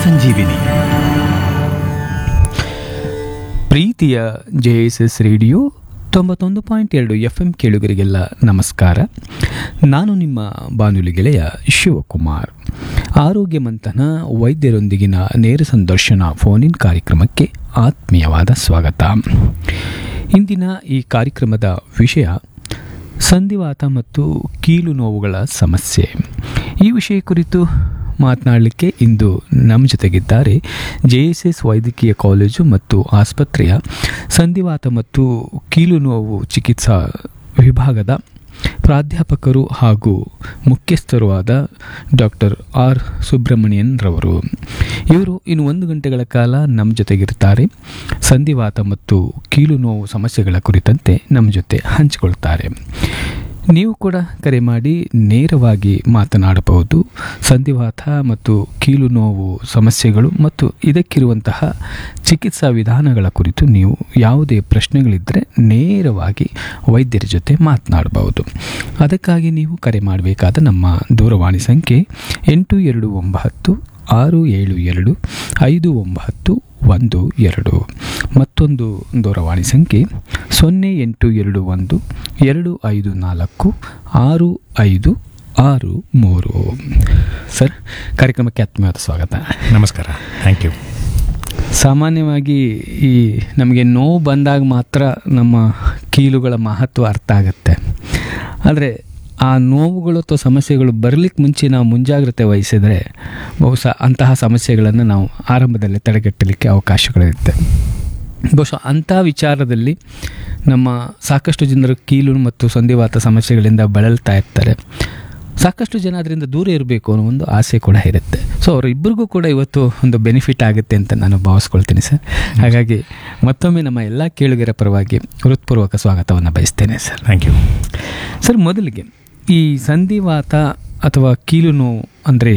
ಸಂಜೀವಿನಿ ಪ್ರೀತಿಯ J S S radio ತೊಂಬತ್ತೊಂದು point ಎರಡು ಎಫ್ ಎಂ ಕೇಳುಗರಿಗೆಲ್ಲ ನಮಸ್ಕಾರ ನಾನು ನಿಮ್ಮ ಬಾನುಲಿ ಗೆಳೆಯ ಶಿವಕುಮಾರ್ ಆರೋಗ್ಯ ಮಂಥನ ವೈದ್ಯರೊಂದಿಗಿನ ನೇರ ಸಂದರ್ಶನ ಫೋನಿನ್ ಕಾರ್ಯಕ್ರಮಕ್ಕೆ ಆತ್ಮೀಯವಾದ ಸ್ವಾಗತ ಇಂದಿನ ಈ ಕಾರ್ಯಕ್ರಮದ ವಿಷಯ ಸಂಧಿವಾತ ಮತ್ತು ಕೀಲು ನೋವುಗಳ ಸಮಸ್ಯೆ ಈ ವಿಷಯ ಕುರಿತು ಮಾತನಾಡಲಿಕ್ಕೆ ಇಂದು ನಮ್ಮ ಜೊತೆಗಿದ್ದಾರೆ ಜೆ ಎಸ್ ಎಸ್ ವೈದ್ಯಕೀಯ ಕಾಲೇಜು ಮತ್ತು ಆಸ್ಪತ್ರೆಯ ಸಂಧಿವಾತ ಮತ್ತು ಕೀಲು ನೋವು ಚಿಕಿತ್ಸಾ ವಿಭಾಗದ ಪ್ರಾಧ್ಯಾಪಕರು ಹಾಗೂ ಮುಖ್ಯಸ್ಥರು ಆದ ಡಾಕ್ಟರ್ ಆರ್ ಸುಬ್ರಹ್ಮಣ್ಯನ್ ರವರು ಇವರು ಇನ್ನು ಒಂದು ಗಂಟೆಗಳ ಕಾಲ ನಮ್ಮ ಜೊತೆಗಿರ್ತಾರೆ ಸಂಧಿವಾತ ಮತ್ತು ಕೀಲು ನೋವು ಸಮಸ್ಯೆಗಳ ಕುರಿತಂತೆ ನಮ್ಮ ಜೊತೆ ಹಂಚಿಕೊಳ್ತಾರೆ ನೀವು ಕೂಡ ಕರೆ ಮಾಡಿ ನೇರವಾಗಿ ಮಾತನಾಡಬಹುದು ಸಂಧಿವಾತ ಮತ್ತು ಕೀಲು ನೋವು ಸಮಸ್ಯೆಗಳು ಮತ್ತು ಇದಕ್ಕಿರುವಂತಹ ಚಿಕಿತ್ಸಾ ವಿಧಾನಗಳ ಕುರಿತು ನೀವು ಯಾವುದೇ ಪ್ರಶ್ನೆಗಳಿದ್ದರೆ ನೇರವಾಗಿ ವೈದ್ಯರ ಜೊತೆ ಮಾತನಾಡಬಹುದು ಅದಕ್ಕಾಗಿ ನೀವು ಕರೆ ಮಾಡಬೇಕಾದ ನಮ್ಮ ದೂರವಾಣಿ ಸಂಖ್ಯೆ ಎಂಟು ಎರಡು ಒಂಬತ್ತು ಆರು ಏಳು ಎರಡು ಐದು ಒಂಬತ್ತು ಒಂದು ಎರಡು ಮತ್ತೊಂದು ದೂರವಾಣಿ ಸಂಖ್ಯೆ ಸೊನ್ನೆ ಎಂಟು ಎರಡು ಒಂದು ಎರಡು ಐದು ನಾಲ್ಕು ಆರು ಐದು ಆರು ಮೂರು ಸರ್ ಕಾರ್ಯಕ್ರಮಕ್ಕೆ ಆತ್ಮೀಯವಾದ ಸ್ವಾಗತ ನಮಸ್ಕಾರ ಥ್ಯಾಂಕ್ ಯು ಸಾಮಾನ್ಯವಾಗಿ ಈ ನಮಗೆ ನೋವು ಬಂದಾಗ ಮಾತ್ರ ನಮ್ಮ ಕೀಲುಗಳ ಮಹತ್ವ ಅರ್ಥ ಆಗುತ್ತೆ ಆದರೆ ಆ ನೋವುಗಳು ಅಥವಾ ಸಮಸ್ಯೆಗಳು ಬರಲಿಕ್ಕೆ ಮುಂಚೆ ನಾವು ಮುಂಜಾಗ್ರತೆ ವಹಿಸಿದರೆ ಬಹುಶಃ ಅಂತಹ ಸಮಸ್ಯೆಗಳನ್ನು ನಾವು ಆರಂಭದಲ್ಲೇ ತಡೆಗಟ್ಟಲಿಕ್ಕೆ ಅವಕಾಶಗಳಿರುತ್ತೆ ಬಹುಶಃ ಅಂಥ ವಿಚಾರದಲ್ಲಿ ನಮ್ಮ ಸಾಕಷ್ಟು ಜನರು ಕೀಲು ಮತ್ತು ಸಂಧಿವಾತ ಸಮಸ್ಯೆಗಳಿಂದ ಬಳಲ್ತಾ ಇರ್ತಾರೆ ಸಾಕಷ್ಟು ಜನ ಅದರಿಂದ ದೂರ ಇರಬೇಕು ಅನ್ನೋ ಒಂದು ಆಸೆ ಕೂಡ ಇರುತ್ತೆ ಸೊ ಅವರಿಬ್ಬರಿಗೂ ಕೂಡ ಇವತ್ತು ಒಂದು ಬೆನಿಫಿಟ್ ಆಗುತ್ತೆ ಅಂತ ನಾನು ಭಾವಿಸ್ಕೊಳ್ತೀನಿ ಸರ್ ಹಾಗಾಗಿ ಮತ್ತೊಮ್ಮೆ ನಮ್ಮ ಎಲ್ಲ ಕೇಳುಗರ ಪರವಾಗಿ ಹೃತ್ಪೂರ್ವಕ ಸ್ವಾಗತವನ್ನು ಬಯಸ್ತೇನೆ ಸರ್ ಥ್ಯಾಂಕ್ ಯು ಸರ್ ಮೊದಲಿಗೆ ಈ ಸಂಧಿವಾತ ಅಥವಾ ಕೀಲು ನೋವು ಅಂದರೆ